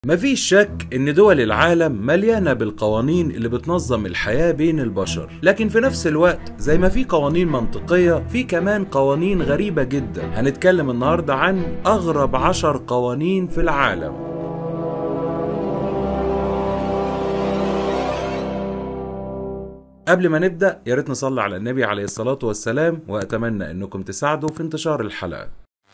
مفيش شك إن دول العالم مليانة بالقوانين اللي بتنظم الحياة بين البشر، لكن في نفس الوقت زي ما في قوانين منطقية في كمان قوانين غريبة جدا، هنتكلم النهاردة عن أغرب عشر قوانين في العالم. قبل ما نبدأ يا ريت نصلي على النبي عليه الصلاة والسلام وأتمنى إنكم تساعدوا في انتشار الحلقة.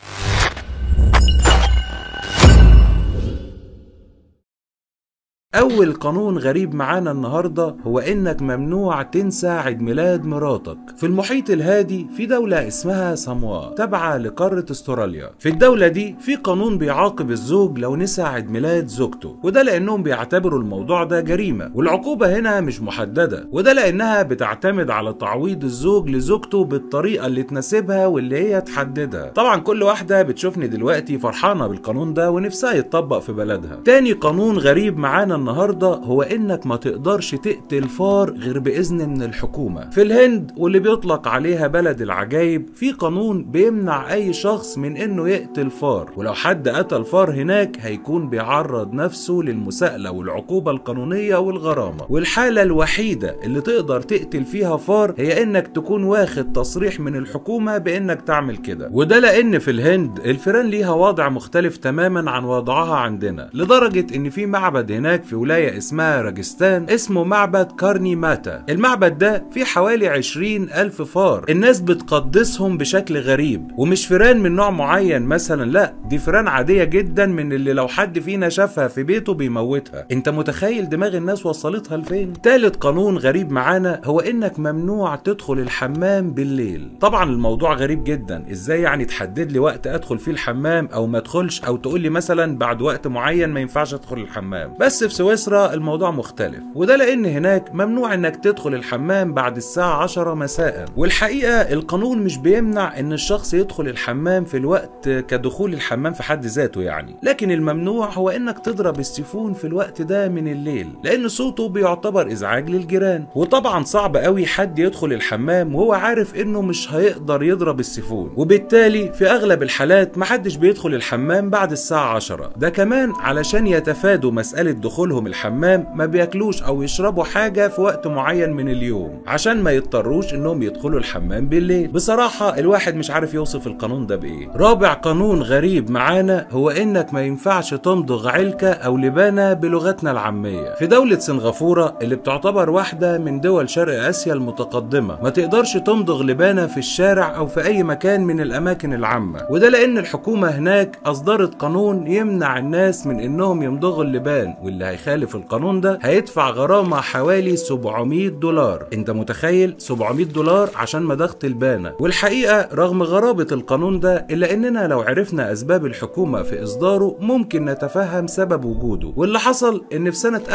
أول قانون غريب معانا النهاردة هو إنك ممنوع تنسى عيد ميلاد مراتك في المحيط الهادي في دولة اسمها ساموا تابعة لقارة استراليا في الدولة دي في قانون بيعاقب الزوج لو نسى عيد ميلاد زوجته وده لأنهم بيعتبروا الموضوع ده جريمة والعقوبة هنا مش محددة وده لأنها بتعتمد على تعويض الزوج لزوجته بالطريقة اللي تناسبها واللي هي تحددها طبعا كل واحدة بتشوفني دلوقتي فرحانة بالقانون ده ونفسها يتطبق في بلدها تاني قانون غريب معانا النهارده هو انك ما تقدرش تقتل فار غير باذن من الحكومه في الهند واللي بيطلق عليها بلد العجايب في قانون بيمنع اي شخص من انه يقتل فار ولو حد قتل فار هناك هيكون بيعرض نفسه للمساءله والعقوبه القانونيه والغرامه والحاله الوحيده اللي تقدر تقتل فيها فار هي انك تكون واخد تصريح من الحكومه بانك تعمل كده وده لان في الهند الفيران ليها وضع مختلف تماما عن وضعها عندنا لدرجه ان في معبد هناك في ولاية اسمها راجستان اسمه معبد كارني ماتا المعبد ده فيه حوالي عشرين ألف فار الناس بتقدسهم بشكل غريب ومش فيران من نوع معين مثلا لا دي فيران عادية جدا من اللي لو حد فينا شافها في بيته بيموتها انت متخيل دماغ الناس وصلتها لفين تالت قانون غريب معانا هو انك ممنوع تدخل الحمام بالليل طبعا الموضوع غريب جدا ازاي يعني تحدد لي وقت ادخل فيه الحمام او ما ادخلش او تقول لي مثلا بعد وقت معين ما ينفعش ادخل الحمام بس في سويسرا الموضوع مختلف وده لان هناك ممنوع انك تدخل الحمام بعد الساعة 10 مساء والحقيقة القانون مش بيمنع ان الشخص يدخل الحمام في الوقت كدخول الحمام في حد ذاته يعني لكن الممنوع هو انك تضرب السيفون في الوقت ده من الليل لان صوته بيعتبر ازعاج للجيران وطبعا صعب قوي حد يدخل الحمام وهو عارف انه مش هيقدر يضرب السيفون وبالتالي في اغلب الحالات محدش بيدخل الحمام بعد الساعة 10 ده كمان علشان يتفادوا مسألة دخولهم الحمام ما بياكلوش او يشربوا حاجه في وقت معين من اليوم عشان ما يضطروش انهم يدخلوا الحمام بالليل بصراحه الواحد مش عارف يوصف القانون ده بايه رابع قانون غريب معانا هو انك ما ينفعش تمضغ علكه او لبانه بلغتنا العاميه في دوله سنغافوره اللي بتعتبر واحده من دول شرق اسيا المتقدمه ما تقدرش تمضغ لبانه في الشارع او في اي مكان من الاماكن العامه وده لان الحكومه هناك اصدرت قانون يمنع الناس من انهم يمضغوا اللبان واللي هيخالف القانون ده هيدفع غرامة حوالي 700 دولار انت متخيل 700 دولار عشان مضغة البانة والحقيقة رغم غرابة القانون ده الا اننا لو عرفنا اسباب الحكومة في اصداره ممكن نتفهم سبب وجوده واللي حصل ان في سنة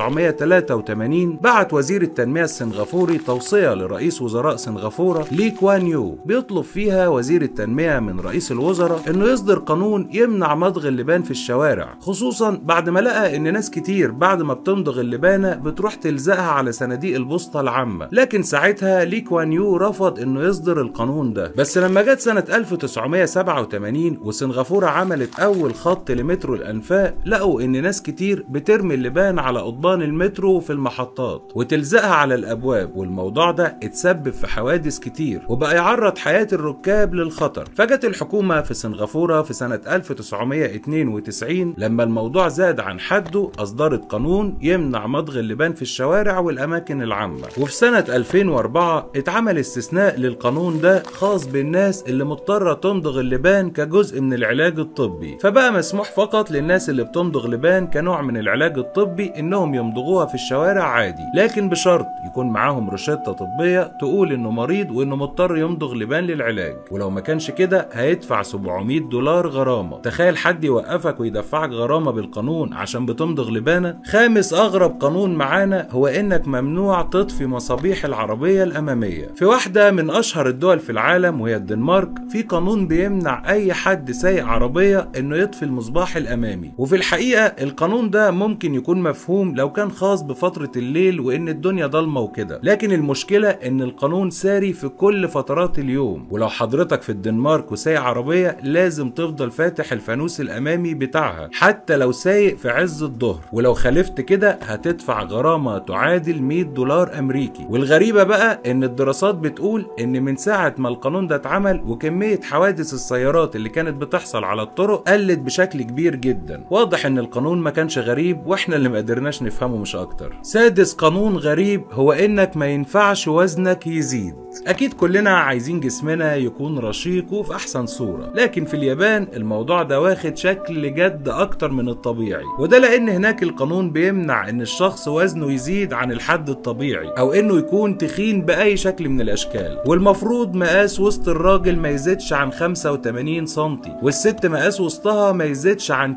1983 بعت وزير التنمية السنغافوري توصية لرئيس وزراء سنغافورة لي كوان يو بيطلب فيها وزير التنمية من رئيس الوزراء انه يصدر قانون يمنع مضغ اللبان في الشوارع خصوصا بعد ما لقى ان ناس كتير بعد ما بتمضغ اللبانة بتروح تلزقها على صناديق البوسطة العامة لكن ساعتها لي كوان يو رفض انه يصدر القانون ده بس لما جت سنة 1987 وسنغافورة عملت اول خط لمترو الانفاق لقوا ان ناس كتير بترمي اللبان على قضبان المترو في المحطات وتلزقها على الابواب والموضوع ده اتسبب في حوادث كتير وبقى يعرض حياة الركاب للخطر فجت الحكومة في سنغافورة في سنة 1992 لما الموضوع زاد عن حده اصدرت قانون يمنع مضغ اللبان في الشوارع والأماكن العامة وفي سنة 2004 اتعمل استثناء للقانون ده خاص بالناس اللي مضطرة تمضغ اللبان كجزء من العلاج الطبي فبقى مسموح فقط للناس اللي بتمضغ لبان كنوع من العلاج الطبي انهم يمضغوها في الشوارع عادي لكن بشرط يكون معاهم روشتة طبية تقول انه مريض وانه مضطر يمضغ لبان للعلاج ولو ما كانش كده هيدفع 700 دولار غرامة تخيل حد يوقفك ويدفعك غرامة بالقانون عشان بتمضغ لبان غلبانة خامس أغرب قانون معانا هو إنك ممنوع تطفي مصابيح العربية الأمامية في واحدة من أشهر الدول في العالم وهي الدنمارك في قانون بيمنع أي حد سايق عربية إنه يطفي المصباح الأمامي وفي الحقيقة القانون ده ممكن يكون مفهوم لو كان خاص بفترة الليل وإن الدنيا ضلمة وكده لكن المشكلة إن القانون ساري في كل فترات اليوم ولو حضرتك في الدنمارك وسايق عربية لازم تفضل فاتح الفانوس الأمامي بتاعها حتى لو سايق في عز الظهر ولو خالفت كده هتدفع غرامة تعادل 100 دولار أمريكي والغريبة بقى إن الدراسات بتقول إن من ساعة ما القانون ده اتعمل وكمية حوادث السيارات اللي كانت بتحصل على الطرق قلت بشكل كبير جدا واضح إن القانون ما كانش غريب وإحنا اللي ما قدرناش نفهمه مش أكتر سادس قانون غريب هو إنك ما ينفعش وزنك يزيد أكيد كلنا عايزين جسمنا يكون رشيق وفي أحسن صورة لكن في اليابان الموضوع ده واخد شكل جد أكتر من الطبيعي وده لأن هناك القانون بيمنع إن الشخص وزنه يزيد عن الحد الطبيعي أو إنه يكون تخين بأي شكل من الأشكال والمفروض مقاس وسط الراجل ما يزيدش عن 85 سنتي والست مقاس وسطها ما يزيدش عن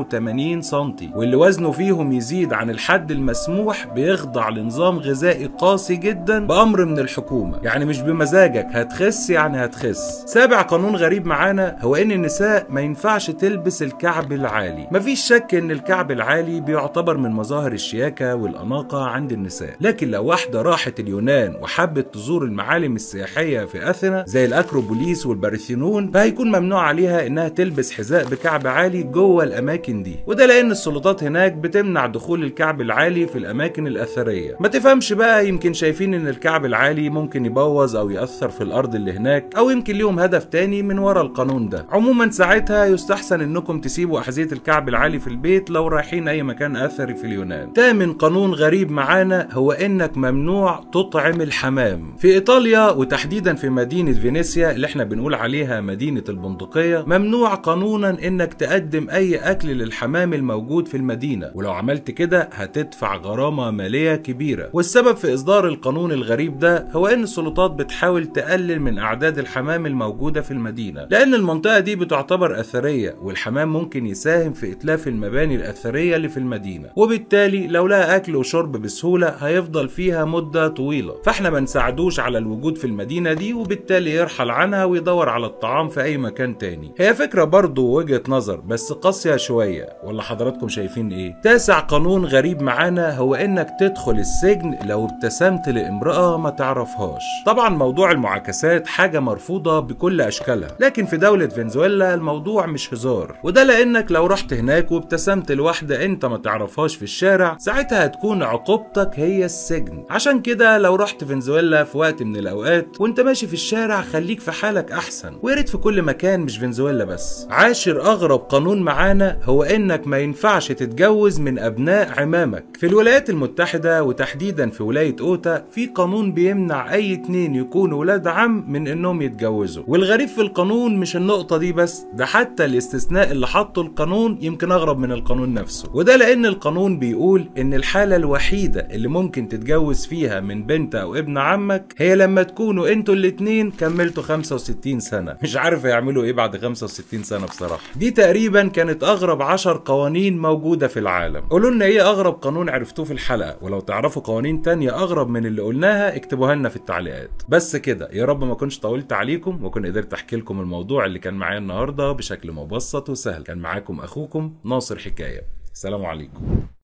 89 سنتي واللي وزنه فيهم يزيد عن الحد المسموح بيخضع لنظام غذائي قاسي جدا بأمر من الحكومة يعني مش بمزاجك هتخس يعني هتخس سابع قانون غريب معانا هو ان النساء ما ينفعش تلبس الكعب العالي مفيش شك ان الكعب العالي بيعتبر من مظاهر الشياكة والأناقة عند النساء لكن لو واحدة راحت اليونان وحبت تزور المعالم السياحية في أثينا زي الأكروبوليس والبارثينون فهيكون ممنوع عليها انها تلبس حذاء بكعب عالي جوه الأماكن دي وده لأن السلطات هناك بتمنع دخول الكعب العالي في الأماكن الأثرية ما تفهمش بقى يمكن شايفين ان الكعب العالي ممكن يبوظ او يأثر في الأرض اللي هناك او يمكن ليهم هدف تاني من ورا القانون ده عموما ساعتها يستحسن انكم تسيبوا أحذية الكعب العالي في البيت لو رايحين اي مكان اثري في اليونان تامن قانون غريب معانا هو انك ممنوع تطعم الحمام في ايطاليا وتحديدا في مدينة فينيسيا اللي احنا بنقول عليها مدينة البندقية ممنوع قانونا انك تقدم اي اكل للحمام الموجود في المدينة ولو عملت كده هتدفع غرامة مالية كبيرة والسبب في اصدار القانون الغريب ده هو ان السلطات بتحاول تقلل من اعداد الحمام الموجودة في المدينة لان المنطقة دي بتعتبر اثرية والحمام ممكن يساهم في اتلاف المباني الاثرية اللي في المدينة وبالتالي لو لقى اكل وشرب بسهولة هيفضل فيها مدة طويلة فاحنا ما نساعدوش على الوجود في المدينة دي وبالتالي يرحل عنها ويدور على الطعام في اي مكان تاني هي فكرة برضو وجهة نظر بس قاسية شوية ولا حضراتكم شايفين ايه تاسع قانون غريب معانا هو انك تدخل السجن لو ابتسمت لامرأة ما تعرفهاش طبعا موضوع المعاكسات حاجة مرفوضة بكل اشكالها لكن في دولة فنزويلا الموضوع مش هزار وده لانك لو رحت هناك وابتسمت لواحدة انت ما تعرفهاش في الشارع ساعتها هتكون عقوبتك هي السجن عشان كده لو رحت فنزويلا في وقت من الاوقات وانت ماشي في الشارع خليك في حالك احسن وياريت في كل مكان مش فنزويلا بس عاشر اغرب قانون معانا هو انك ما ينفعش تتجوز من ابناء عمامك في الولايات المتحدة وتحديدا في ولاية اوتا في قانون بيمنع اي اتنين يكونوا ولاد عم من انهم يتجوزوا والغريب في القانون مش النقطة دي بس ده حتى الاستثناء اللي حطه القانون يمكن اغرب من القانون نفسه وده لان القانون بيقول ان الحالة الوحيدة اللي ممكن تتجوز فيها من بنت او ابن عمك هي لما تكونوا انتوا الاتنين كملتوا 65 سنة مش عارف هيعملوا ايه بعد 65 سنة بصراحة دي تقريبا كانت اغرب 10 قوانين موجودة في العالم قولوا لنا ايه اغرب قانون عرفتوه في الحلقة ولو تعرفوا قوانين تانية اغرب من اللي قلناها اكتبوها لنا في التعليقات بس كده يا رب ما كنتش طولت عليكم وكون قدرت احكي لكم الموضوع اللي كان معايا النهارده بشكل مبسط وسهل كان معاكم اخوكم ناصر حكايه السلام عليكم